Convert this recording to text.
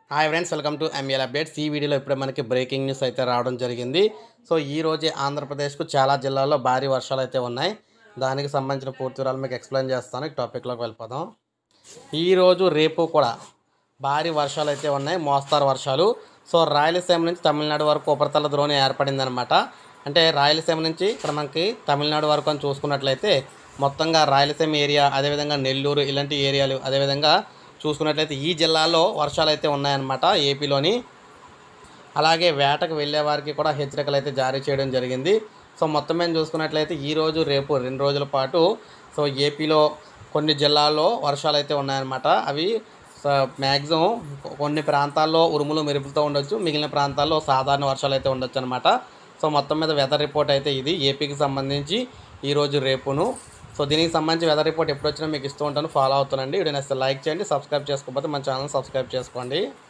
hi friends welcome to ML updates ఈ వీడియోలో ఇప్పుడే మనకి బ్రేకింగ్ న్యూస్ అయితే రావడం జరిగింది సో ఈ రోజే ఆంధ్రప్రదేశ్కు చాలా జిల్లాల్లో భారీ వర్షాలు అయితే ఉన్నాయి దానికి సంబంధించిన పూర్తి వివరాలు మీకు ఎక్స్ప్లెయిన్ చేస్తాను ఈ టాపిక్లోకి వెళ్ళిపోదాం ఈ రోజు రేపు కూడా భారీ వర్షాలు అయితే ఉన్నాయి మోస్తారు వర్షాలు సో రాయలసీమ నుంచి తమిళనాడు వరకు ఉపరితల ద్రోణి ఏర్పడిందనమాట అంటే రాయలసీమ నుంచి ఇక్కడ మనకి తమిళనాడు వరకు అని చూసుకున్నట్లయితే మొత్తంగా రాయలసీమ ఏరియా అదేవిధంగా నెల్లూరు ఇలాంటి ఏరియాలు అదేవిధంగా చూసుకున్నట్లయితే ఈ జిల్లాలో వర్షాలు అయితే ఉన్నాయన్నమాట ఏపీలోని అలాగే వేటకు వెళ్ళే వారికి కూడా హెచ్చరికలు అయితే జారీ చేయడం జరిగింది సో మొత్తం మేము చూసుకున్నట్లయితే ఈ రోజు రేపు రెండు రోజుల పాటు సో ఏపీలో కొన్ని జిల్లాల్లో వర్షాలు అయితే ఉన్నాయన్నమాట అవి మ్యాక్సిమం కొన్ని ప్రాంతాల్లో ఉరుములు మెరుపులతో ఉండొచ్చు మిగిలిన ప్రాంతాల్లో సాధారణ వర్షాలు అయితే ఉండొచ్చు అనమాట సో మొత్తం మీద వెదర్ రిపోర్ట్ అయితే ఇది ఏపీకి సంబంధించి ఈరోజు రేపును సో దీనికి సంబంధించి వెదర్ రిపోర్ట్ ఎప్పుడు వచ్చినా మీకు ఇస్తూ ఉంటాను ఫాలో అవుతానండి వీడియో నచ్చితే లైక్ చేయండి సబ్స్క్రైబ్ చేసుకోకపోతే మన ఛానల్ సబ్స్క్రైబ్ చేసుకోండి